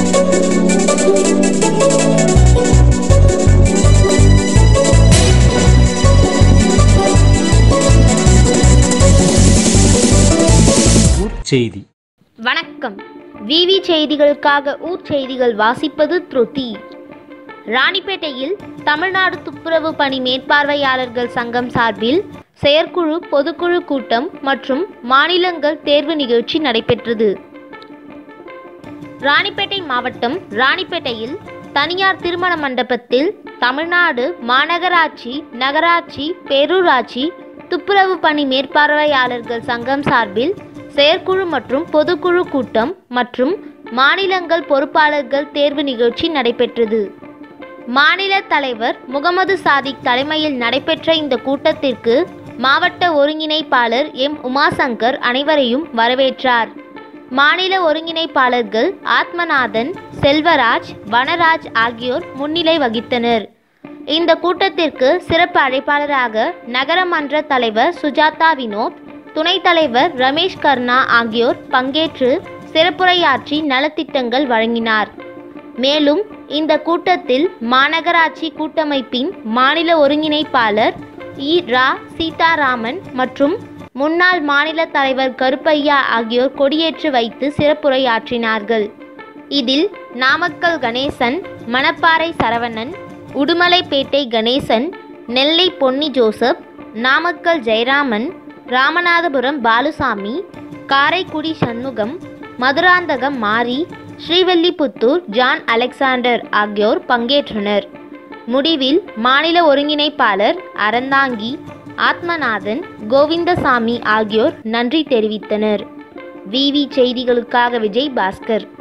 செய்தி வணக்கம் விவி செய்திகளுக்காக ஊர் செய்திகள் வாசிப்பது த்ருதி ராணிப்பேட்டையில் தமிழ்நாடு துப்புரவு பணி மேற்பார்வையாளர்கள் சங்கம் சார்பில் செயற்குழு பொதுக்குழு கூட்டம் மற்றும் மாநிலங்கள் தேர்வு நிகழ்ச்சி நடைபெற்றது ராணிப்பேட்டை மாவட்டம் ராணிப்பேட்டையில் தனியார் திருமண மண்டபத்தில் தமிழ்நாடு மாநகராட்சி நகராட்சி பேரூராட்சி துப்புரவு பணி மேற்பார்வையாளர்கள் சங்கம் சார்பில் செயற்குழு மற்றும் பொதுக்குழு கூட்டம் மற்றும் மாநிலங்கள் பொறுப்பாளர்கள் தேர்வு நிகழ்ச்சி நடைபெற்றது மாநில தலைவர் முகமது சாதிக் தலைமையில் நடைபெற்ற இந்த கூட்டத்திற்கு மாவட்ட ஒருங்கிணைப்பாளர் எம் உமாசங்கர் அனைவரையும் வரவேற்றார் மாநில ஒருங்கிணைப்பாளர்கள் ஆத்மநாதன் செல்வராஜ் வனராஜ் ஆகியோர் முன்னிலை வகித்தனர் இந்த கூட்டத்திற்கு சிறப்பு அழைப்பாளராக நகரமன்ற தலைவர் சுஜாதா வினோத் துணைத் தலைவர் ரமேஷ் கர்ணா ஆகியோர் பங்கேற்று சிறப்புரையாற்றி நலத்திட்டங்கள் வழங்கினார் மேலும் இந்த கூட்டத்தில் மாநகராட்சி கூட்டமைப்பின் மாநில ஒருங்கிணைப்பாளர் இ ரா சீதாராமன் மற்றும் முன்னாள் மாநில தலைவர் கருப்பையா ஆகியோர் கொடியேற்றி வைத்து சிறப்புரையாற்றினார்கள் இதில் Namakkal Ganesan Manapparai Saravanan Udumalaipettai Ganesan Nellai Ponni Joseph Namakkal Jayaraman Ramanathapuram Balusamy Karaikudi Shanmugam Madurantakam Mari Srivilliputhur John Alexander ஆகியோர் பங்கேற்றனர் முடிவில் மாநில ஒருங்கிணைப்பாளர் அறந்தாங்கி ஆத்மநாதன் கோவிந்தசாமி ஆகியோர் நன்றி தெரிவித்தனர் விவி செய்திகளுக்காக விஜய் பாஸ்கர்